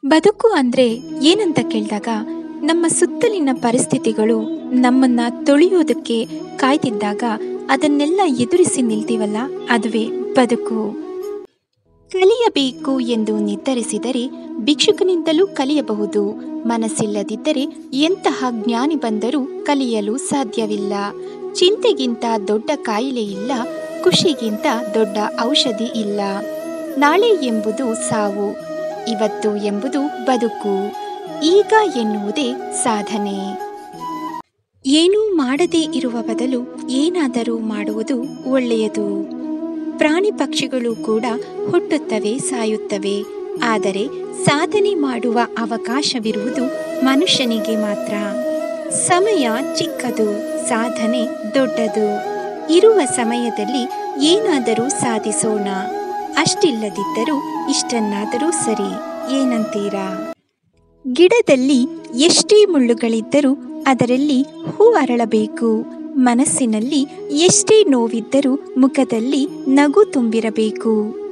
ಬದುಕು ಅಂದ್ರೆ ಏನಂತ ಕೇಳಿದಾಗ ನಮ್ಮ ಸುತ್ತಲಿನ ಪರಿಸ್ಥಿತಿಗಳು ನಮ್ಮನ್ನ ತೊಳೆಯೋದಕ್ಕೆ ಕಾಯ್ತಿದ್ದಾಗ ಅದನ್ನೆಲ್ಲ ಎದುರಿಸಿ ನಿಲ್ತೀವಲ್ಲ ಅದುವೇ ಬದುಕು ಕಲಿಯಬೇಕು ಎಂದು ನಿರ್ಧರಿಸಿದರೆ ಭಿಕ್ಷುಕನಿಂದಲೂ ಕಲಿಯಬಹುದು ಮನಸ್ಸಿಲ್ಲದಿದ್ದರೆ ಎಂತಹ ಜ್ಞಾನಿ ಬಂದರೂ ಕಲಿಯಲು ಸಾಧ್ಯವಿಲ್ಲ ಚಿಂತೆಗಿಂತ ದೊಡ್ಡ ಕಾಯಿಲೆ ಇಲ್ಲ ಖುಷಿಗಿಂತ ದೊಡ್ಡ ಔಷಧಿ ಇಲ್ಲ ನಾಳೆ ಎಂಬುದು ಸಾವು ಇವತ್ತು ಎಂಬುದು ಬದುಕು ಈಗ ಎನ್ನುವುದೇ ಸಾಧನೆ ಏನೂ ಮಾಡದೇ ಇರುವ ಬದಲು ಏನಾದರೂ ಮಾಡುವುದು ಒಳ್ಳೆಯದು ಪ್ರಾಣಿ ಪಕ್ಷಿಗಳು ಕೂಡ ಹುಟ್ಟುತ್ತವೆ ಸಾಯುತ್ತವೆ ಆದರೆ ಸಾಧನೆ ಮಾಡುವ ಅವಕಾಶವಿರುವುದು ಮನುಷ್ಯನಿಗೆ ಮಾತ್ರ ಸಮಯ ಚಿಕ್ಕದು ಸಾಧನೆ ದೊಡ್ಡದು ಇರುವ ಸಮಯದಲ್ಲಿ ಏನಾದರೂ ಸಾಧಿಸೋಣ ಅಷ್ಟಿಲ್ಲದಿದ್ದರೂ ಇಷ್ಟನ್ನಾದರೂ ಸರಿ ಏನಂತೀರಾ ಗಿಡದಲ್ಲಿ ಎಷ್ಟೇ ಮುಳ್ಳುಗಳಿದ್ದರೂ ಅದರಲ್ಲಿ ಹೂ ಅರಳಬೇಕು ಮನಸ್ಸಿನಲ್ಲಿ ಎಷ್ಟೇ ನೋವಿದ್ದರೂ ಮುಖದಲ್ಲಿ ನಗು ತುಂಬಿರಬೇಕು